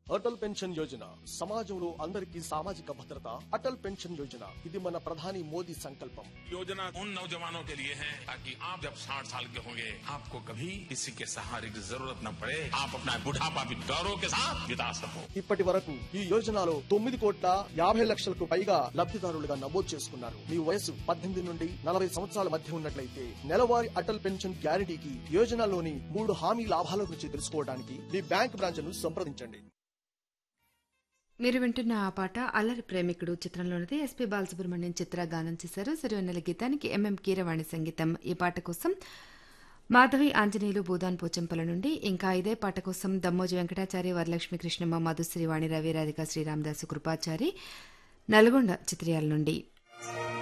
Atal pension Yojana సమాజంలో అందరికీ సామాజిక భద్రత అటల్ పెన్షన్ యోజన ఇది మన ప్రధాని మోదీ సంకల్పం योजना उन नौजवानों के लिए है ताकि आप जब 60 साल के होंगे आपको कभी किसी के सहारे की जरूरत न पड़े आप अपना बुढ़ापा भी गौरव के साथ बिता सको ఇప్పటి వరకు ఈ యోజనలో తొమ్మిది కోట్ల యాభై లక్షలకు పైగా లబ్ధిదారులుగా నమోదు చేసుకున్నారు మీ వయసు పద్దెనిమిది నుండి నలభై సంవత్సరాల మధ్య ఉన్నట్లయితే నెలవారీ అటల్ పెన్షన్ గ్యారంటీకి యోజనలోని మూడు హామీ లాభాల గురించి తెలుసుకోవడానికి మీ బ్యాంక్ బ్రాంచ్ను సంప్రదించండి మీరు వింటున్న ఆ పాట అల్లరి ప్రేమికుడు చిత్రంలోనిది ఎస్పీ బాలసుబ్రహ్మణ్యం చిత్ర గానం చేశారు సిరివెన్నెల గీతానికి ఎంఎం కీరవాణి సంగీతం ఈ పాట కోసం మాధవి ఆంజనేయులు భూదాన్ పోచంపల నుండి ఇంకా ఇదే పాట కోసం దమ్మోజి వెంకటాచారి వరలక్ష్మి కృష్ణమ్మ మధుశ్రీ వాణి రవి రాధిక శ్రీరామదాసు కృపాచారి నల్గొండ చిత్రయాల నుండి